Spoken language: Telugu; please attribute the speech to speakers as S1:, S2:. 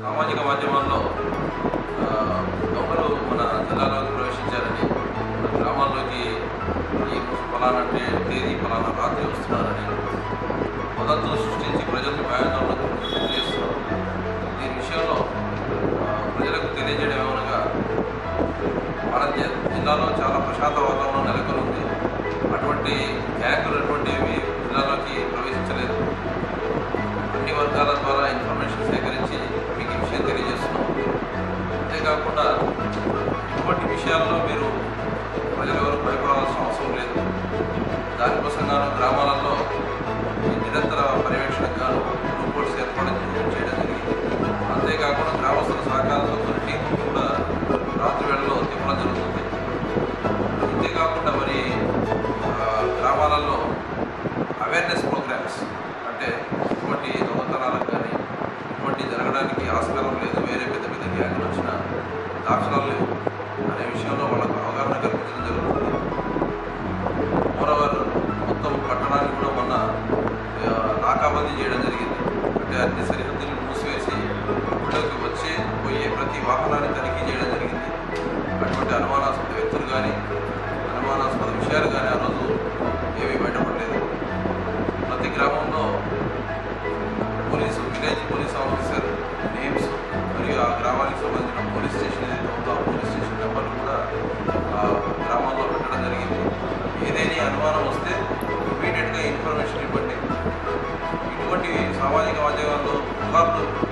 S1: సామాజిక మాధ్యమాల్లో ఆ, దొంగలు మన జిల్లాలోకి ప్రవేశించారని మన గ్రామాల్లోకి ఈ ఫలానా తే- తేదీ ఫలానా రాత్రి వస్తున్నారని వదంతులు సృష్టించి ప్రజలకు భయాందోళనకు తెలియజేస్తున్నారు దీని విషయంలో ఆ, ప్రజలకు తెలియజేయడం ఏమనగా మన జి- జిల్లాలో చాలా ప్రశాంత వాతావరణం నెలకొని ఉంది అటువంటి గ్యాంగులు అటువంటివి జిల్లాలోకి ప్రవేశించలేదు అన్ని వర్గాల ద్వారా ఇన్ఫర్మేషన్ సేకరించి మీకు ఈ విషయం తెలియజేస్తున్నాం అంతేకాకుండా ఇటువంటి విషయాల్లో మీరు ప్రజలు ఎవరు భయపడాల్సిన అవసరం లేదు దానికోసం గాను గ్రామాలలో ఈ నిరంతర పర్యవేక్షణకు గాను రూపోర్ట్స్ ఏర్పాటు చేయడం జరిగింది అంతేకాకుండా గ్రామస్తుల సహకారంతో కొన్ని టీములు కూడా రాత్రి వేళలో తిప్పడం జరుగుతుంది అంతేకాకుండా మరి ఆ, గ్రామాలలో అవేర్నెస్ ప్రోగ్రామ్స్ అంటే ఇటువంటి దొంగతనాలకు కానీ ఇటువంటి జరగడానికి ఆస్కారం లేదు వేరే పెద్ద పెద్ద గ్యాంగులు వచ్చిన దాఖలాలు లేవు అనే విషయంలో వాళ్ళకు అవగాహన కల్పించడం జరుగుతుంది మోరవర్ మొత్తం పట్టణాన్ని కూడా మొన్న ఆ, నాకాబందీ చేయడం జరిగింది అంటే అన్ని సరిహద్దులు మూసివేసి ఊళ్ళోకి వచ్చే పోయే ప్రతి వాహనాన్ని తనిఖీ చేయడం జరిగింది అటువంటి అనుమానాస్పద వ్యక్తులు కానీ అనుమానాస్పద విషయాలు కానీ ఆ రోజు ఏమీ బయటపడలేదు ప్రతి గ్రామంలో police village police officer names మరియు ఆ గ్రామానికి సంబంధించిన పోలీస్ స్టేషన్ ఏదైతే ఉందో ఆ పోలీస్ స్టేషన్ నెంబర్లు కూడా ఆ గ్రామాల్లో పెట్టడం జరిగింది ఏదైనా అనుమానం వస్తే ఇమీడియట్గా ఇన్ఫర్మేషన్ ఇవ్వండి ఇటువంటి సామాజిక మాధ్యమాల్లో పుకార్లు